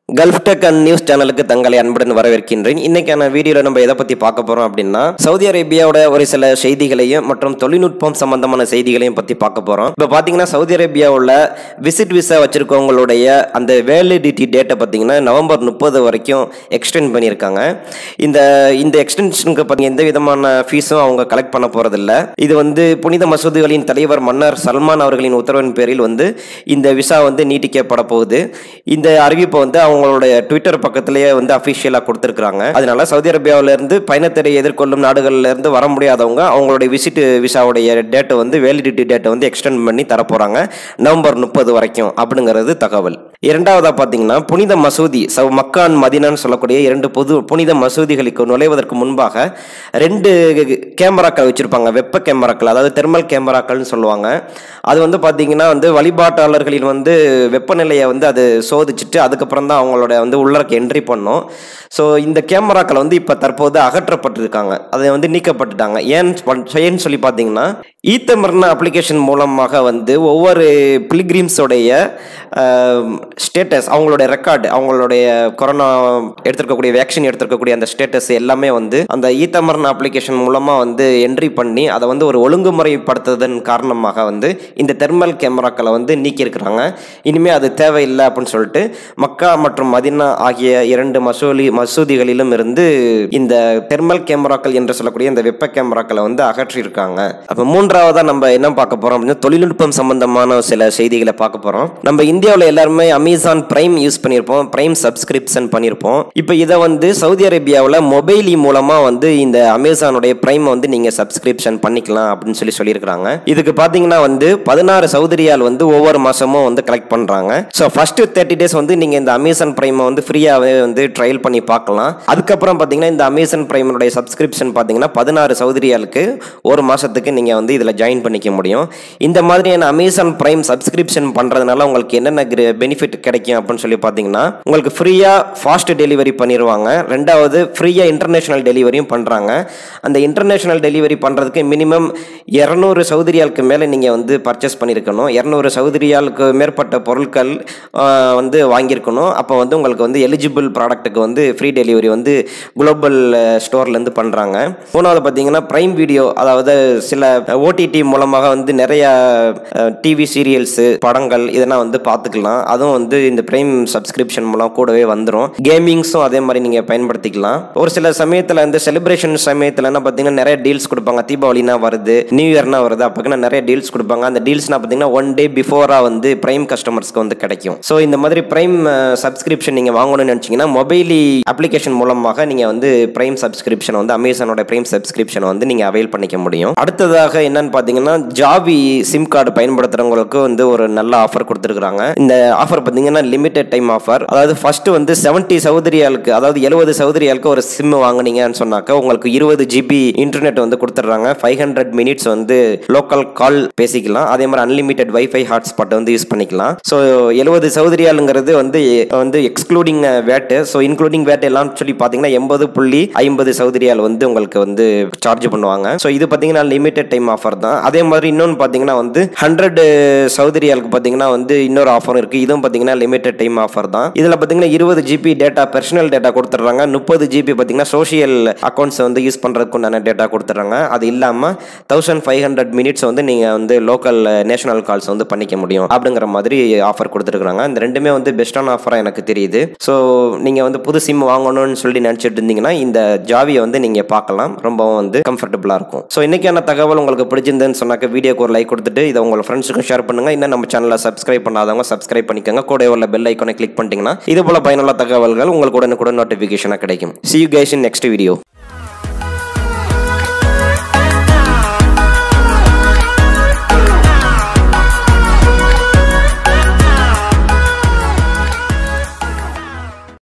gulf tech and news சேனலுக்கு தங்களை அன்புடன் வரவேற்கின்றேன் இன்னைக்கான வீடியோவில் நம்ம எதை பற்றி பார்க்க போகிறோம் அப்படின்னா சவுதி அரேபியாவோட ஒரு சில செய்திகளையும் மற்றும் தொழில்நுட்பம் சம்பந்தமான செய்திகளையும் பற்றி பார்க்க போகிறோம் இப்போ பார்த்தீங்கன்னா சவுதி அரேபியாவில் விசிட் விசா வச்சிருக்கவங்களுடைய அந்த வேலிடிட்டி டேட்டை பார்த்தீங்கன்னா நவம்பர் முப்பது வரைக்கும் எக்ஸ்டெண்ட் பண்ணியிருக்காங்க இந்த இந்த எக்ஸ்டென்ஷனுக்கு பார்த்தீங்க எந்த விதமான ஃபீஸும் அவங்க கலெக்ட் பண்ண போகிறதில்ல இது வந்து புனித மசூதிகளின் தலைவர் மன்னர் சல்மான் அவர்களின் உத்தரவின் பேரில் வந்து இந்த விசா வந்து நீட்டிக்கப்பட போகுது இந்த அறிவிப்பை வந்து அவங்களுடைய ட்விட்டர் பக்கத்திலேயே வந்து அஃபிஷியலாக கொடுத்துருக்காங்க அதனால சவுதி அரேபியாவில இருந்து பயணத்தடை எதிர்கொள்ளும் நாடுகள்ல இருந்து வர முடியாதவங்க அவங்களுடைய விசிட் விசாவுடைய டேட்டை வந்து வேலிடிட்டி டேட்டை வந்து எக்ஸ்டெண்ட் பண்ணி தரப்போறாங்க நவம்பர் முப்பது வரைக்கும் அப்படிங்கிறது தகவல் இரண்டாவதா பார்த்தீங்கன்னா புனித மசூதி சவ் மக்கான் மதினான்னு சொல்லக்கூடிய இரண்டு பொது புனித மசூதிகளுக்கு நுழைவதற்கு முன்பாக ரெண்டு கேமராக்கள் வச்சிருப்பாங்க வெப்ப கேமராக்கள் அதாவது தெர்மல் கேமராக்கள்னு சொல்லுவாங்க அது வந்து பார்த்தீங்கன்னா வந்து வழிபாட்டாளர்களின் வந்து வெப்பநிலையை வந்து அது சோதிச்சுட்டு அதுக்கப்புறம் தான் அவங்களோட வந்து உள்ளறக்கு என்ட்ரி பண்ணோம் ஸோ இந்த கேமராக்கள் வந்து இப்போ தற்போது அகற்றப்பட்டிருக்காங்க அதை வந்து நீக்கப்பட்டுட்டாங்க ஏன் பண்- ஏன்னு சொல்லி பார்த்தீங்கன்னா ஈத்தமர்ன அப்ளிகேஷன் மூலமாக வந்து ஒவ்வொரு பிலிகிரிம்ஸோடைய ஸ்டேட்டஸ் அவங்களுடைய ரெக்கார்டு அவங்களுடைய கொரோனா எடுத்திருக்கக்கூடிய வேக்சின் எடுத்திருக்கக்கூடிய அந்த ஸ்டேட்டஸ் எல்லாமே வந்து அந்த ஈத்தமர்ன அப்ளிகேஷன் மூலமாக வந்து என்ட்ரி பண்ணி அதை வந்து ஒரு ஒழுங்குமுறைப்படுத்துவதன் காரணமாக வந்து இந்த தெர்மல் கேமராக்களை வந்து நீக்கியிருக்கிறாங்க இனிமேல் அது தேவையில்லை அப்படின்னு சொல்லிட்டு மக்கா மற்றும் மதினா ஆகிய இரண்டு மசூலி மசூதிகளிலும் இருந்து இந்த தெர்மல் கேமராக்கள் என்று சொல்லக்கூடிய இந்த வெப்ப கேமராக்களை வந்து அகற்றியிருக்காங்க அப்போ மூன்றாவதா நம்ம என்ன பார்க்க போறோம் அப்படின்னா தொழில்நுட்பம் சம்பந்தமான சில செய்திகளை பார்க்க போறோம் நம்ம இந்தியாவில் எல்லாருமே அமேசான் பிரைம் யூஸ் பண்ணியிருப்போம் பிரைம் சப்ஸ்கிரிப்ஷன் பண்ணியிருப்போம் இப்போ இதை வந்து சவுதி அரேபியாவில் மொபைலி மூலமாக வந்து இந்த அமேசானுடைய பிரைம் வந்து நீங்கள் சப்ஸ்கிரிப்ஷன் பண்ணிக்கலாம் அப்படின்னு சொல்லி சொல்லியிருக்கிறாங்க இதுக்கு பார்த்தீங்கன்னா வந்து பதினாறு சவுதி ரியால் வந்து ஒவ்வொரு மாதமும் வந்து கலெக்ட் பண்ணுறாங்க ஸோ ஃபர்ஸ்ட் தேர்ட்டி டேஸ் வந்து நீங்கள் இந்த அமேசான் பிரைமை வந்து ஃப்ரீயாகவே வந்து ட்ரையல் பண்ணி பார்க்கலாம் அதுக்கப்புறம் பார்த்தீங்கன்னா இந்த அமேசான் பிரைமனுடைய சப்ஸ்கிரிப்ஷன் பார்த்தீங்கன்னா பதினாறு சவுதி ரியாலுக்கு ஒரு மாதத்துக்கு நீங்கள் வந்து இதில் ஜாயின் பண்ணிக்க முடியும் இந்த மாதிரியான அமேசான் பிரைம் சப்ஸ்கிரிப்ஷன் பண்ணுறதுனால உங்களுக்கு என்னென்ன பெனிஃபிட் கிடைக்கும் அப்படின்னு சொல்லி பார்த்தீங்கன்னா உங்களுக்கு ஃப்ரீயாக ஃபாஸ்ட் டெலிவரி பண்ணிடுவாங்க ரெண்டாவது ஃப்ரீயாக இன்டர்நேஷனல் டெலிவரியும் பண்ணுறாங்க அந்த இன்டர்நேஷனல் டெலிவரி பண்ணுறதுக்கு மினிமம் இரநூறு சௌதரியாளுக்கு மேலே நீங்கள் வந்து பர்ச்சேஸ் பண்ணியிருக்கணும் இரநூறு சௌதரியாளுக்கு மேற்பட்ட பொருட்கள் ஆஹ், வந்து வாங்கியிருக்கணும் அப்போ வந்து உங்களுக்கு வந்து எலிஜிபிள் ப்ராடக்ட்டுக்கு வந்து ஃப்ரீ டெலிவரி வந்து குளோபல் ஸ்டோர்லேருந்து பண்ணுறாங்க மூணாவது பார்த்தீங்கன்னா ப்ரைம் வீடியோ அதாவது சில ஓடிடி மூலமாக வந்து நிறைய டிவி சீரியல்ஸு படங்கள் இதெல்லாம் வந்து பார்த்துக்கலாம் அதுவும் வந்து இந்த ப்ரைம் சப்ஸ்கிரிப்ஷன் மூலம் கூடவே வந்துடும் கேமிங்ஸும் அதே மாதிரி நீங்கள் பயன்படுத்திக்கலாம் ஒரு சில சமயத்தில் இந்த செலிப்ரேஷன் சமயத்தில் என்ன பார்த்தீங்கன்னா நிறைய டீல்ஸ் கொடுப்பாங்க தீபாவளினா வருது நியூ இயர்னா வருது அப்போ நிறைய டீல்ஸ் கொடுப்பாங்க அந்த டீல்ஸ்னா பார்த்தீங்கன்னா ஒன் டே பிஃபோராக வந்து ப்ரைம் கஸ்டமர்ஸ்க்கு வந்து கிடைக்கும் ஸோ இந்த மாதிரி ப்ரைம் சப்ஸ்கிரிப்ஷன் நீங்கள் வாங்கணும்னு நினச்சிங்கன்னா மொபைலி அப்ளிகேஷன் மூலமாக நீங்கள் வந்து ப்ரைம் சப்ஸ்கிரிப்ஷன் வந்து அமேசானோட ப்ரைம் சப்ஸ்கிரிப்ஷன் வந்து நீங்கள் அவைல் பண்ணிக்க முடியும் அடுத்ததாக என்னன்னு பார்த்தீங்கன்னா ஜாவி சிம் கார்டு பயன்படுத்துறவங்களுக்கு வந்து ஒரு நல்ல ஆஃபர் கொடுத்துருக்காங்க இந்த ஆஃபர் பார்த்தீங்கன்னா லிமிடெட் டைம் ஆஃபர் அதாவது ஃபர்ஸ்ட் வந்து செவன்ட்டி சௌதரியாளுக்கு அதாவது எழுபது சௌதரியாளுக்கு ஒரு சிம் வாங்குனீங்கன்னு சொன்னாக்க உங்களுக்கு இருபது ஜிபி இன்டர்நெட் வந்து கொடுத்துட்றாங்க ஃபைவ் ஹண்ட்ரட் மினிட்ஸ் வந்து லோக்கல் கால் பேசிக்கலாம் அதே மாதிரி அன்லிமிட்டெட் வைஃபை ஹாட்ஸ்பாட் வந்து யூஸ் பண்ணிக்கலாம் ஸோ எழுபது சௌதரியாளுங்கிறது வந்து வந்து எக்ஸ்க்ளூடிங் வேட்டு ஸோ இன்க்ளூடிங் வேட் எல்லாம் சொல்லி பார்த்தீங்கன்னா எண்பது புள்ளி ஐம்பது சௌதரியால் வந்து உங்களுக்கு வந்து சார்ஜ் பண்ணுவாங்க ஸோ இது பார்த்தீங்கன்னா லிமிடெட் டைம் ஆஃபர் தான் அதே மாதிரி இன்னொன்று பார்த்தீங்கன்னா வந்து ஹண்ட்ரட் சௌதரியாலுக்கு பார்த்தீங்கன்னா வந்து இன்னொரு ஆஃபர் இருக்குது இதுவும் பார்த்தீங்கன்னா லிமிடெட் டைம் ஆஃபர் தான் இதில் பார்த்தீங்கன்னா இருபது ஜிபி டேட்டா பர்சனல் டேட்டா கொடுத்துட்றாங்க முப்பது ஜிபி பார்த்தீங்கன்னா சோஷியல் அக்கௌண்ட்ஸ் வந்து யூஸ் பண்ணுறதுக்கு உண்டான டேட்டா கொடுத்துட்றாங்க அது இல்லாமல் தௌசண்ட் ஃபைவ் ஹண்ட்ரட் மினிட்ஸ் வந்து நீங்கள் வந்து லோக்கல் நேஷனல் கால்ஸ் வந்து பண்ணிக்க முடியும் அப்படிங்கிற மாதிரி ஆஃபர் கொடுத்துருக்காங்க இந்த ரெண்டுமே வந்து பெஸ்ட்டான ஆஃபராக எனக்கு தெரியுது ஸோ நீங்கள் வந்து புது சிம் வாங்கணும்னு சொல்லி நினச்சிட்டு இருந்தீங்கன்னா இந்த ஜாவியை வந்து நீங்கள் பார்க்கலாம் ரொம்பவும் வந்து கம்ஃபர்டபுளாக இருக்கும் ஸோ இன்னைக்கான தகவல் உங்களுக்கு பிடிச்சிருந்துன்னு சொன்னாக்க வீடியோக்கு ஒரு லைக் கொடுத்துட்டு இதை உங்கள் ஃப்ரெண்ட்ஸுக்கும் ஷேர் பண்ணுங்க இன்னும் நம்ம சேனலை சப்ஸ்கிரைப் பண்ணாதவங்க சப்ஸ்கிரைப் பண்ணிக்கோங்க கூட உள்ள பெல் ஐக்கானை கிளிக் பண்ணிட்டீங்கன்னா இது போல பயனுள்ள தகவல்கள் உங்களுக்கு உடனுக்குடன் நோட்டிஃபிகேஷனாக கிடைக்கும் see you guys in next video